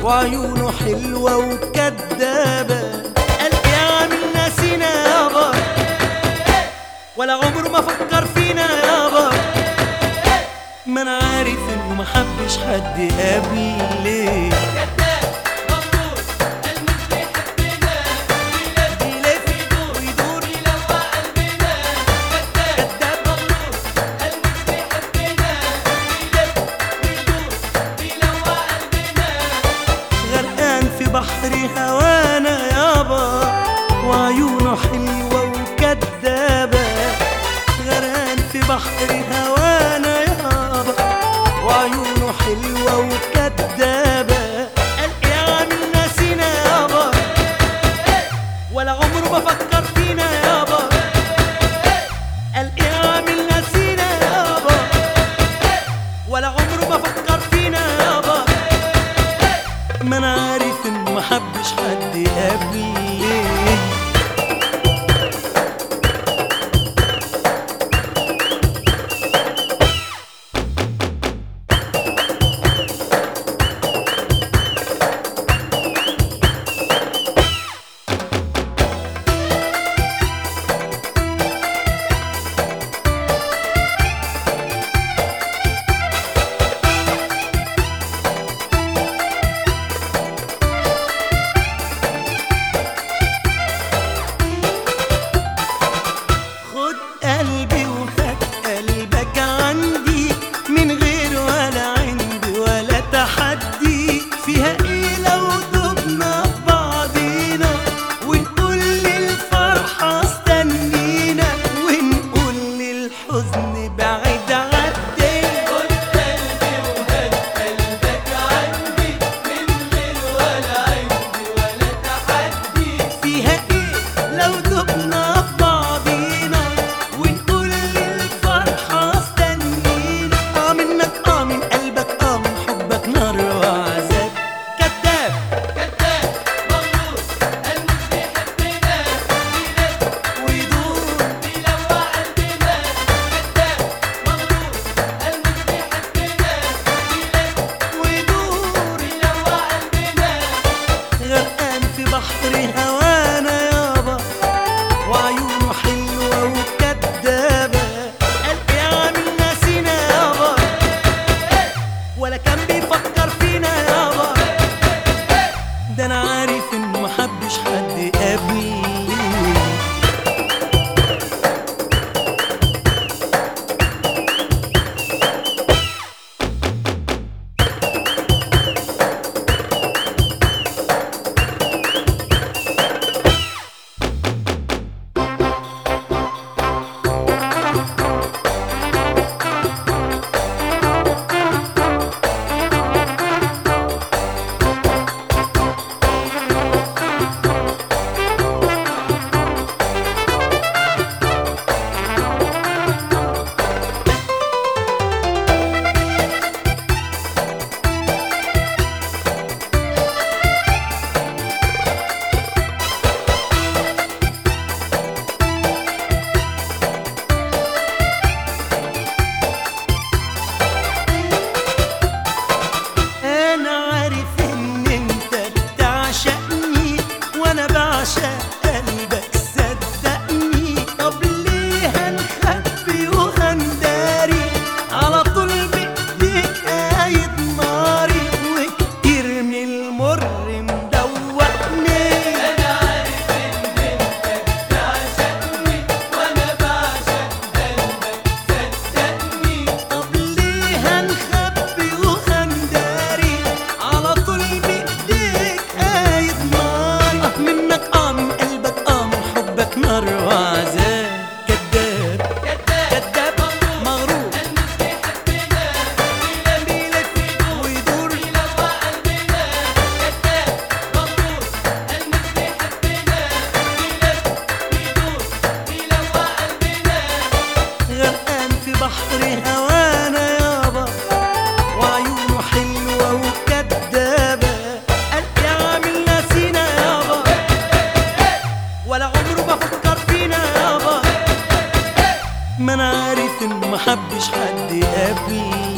وعيونه حلوة وكدابة قال يا عامل ناسينا يابا ولا عمره ما فكر فينا يابا ما انا عارف انه ما حبش حد قبلي بيلف ويدور كداب غرقان في بحر هوانا يابا وعيونه حلوة وكدابة غرقان في بحر هوانا يابا وعيونه حلوة وكدابة قال يا عامل ناسينا يابا ولا عمره ما فكر فينا يابا قال يا عامل ناسينا يابا ولا عمره ما فكر فينا يابا ما انا عارف انه ما حبش حد قبلي خد قلبي وهات قلبك عندي من غير ولا عندي ولا تحدي فيها ايه لو دبنا في بعضينا ونقول للفرحة استنينا ونقول للحزن بعيد عدي خد قلبي وهات قلبك عندي من غير ولا عندي ولا تحدي فيها ايه لو دبنا في بعضينا ونقول للفرحة استنينا اه منك اه من قلبك اه من حبك نار وعذاب كذاب ويدور ويدور غرقان في بحر هوانا يابا وعيونه حلوة وكدابة قال يا عامل ناسينا يابا ولا كان بيفكر فينا يابا ده انا عارف انه ما حبش حد قبلي انا عارف ان انت بتعشقني وانا بعشق قلبك صدقني طب ليه هنخبي وهنداري على طول بايديك قايد ناري وكتير من المر مدوقني انا عارف ان انت بتعشقني وانا بعشق قلبك صدقني طب ليه هنخبي وهنداري على طول بايديك قايد نار اه منك اه من قلبك اه من حبك نار وعذاب كذاب كذاب مغرور بيلف ويدور غرقان في بحر هوانا يابا وعيونه حلوة وكدابة قال يا عامل ناسينا يابا ولا عمره ما فكر فينا يابا ما انا عارف انه ما حبش حد قبلي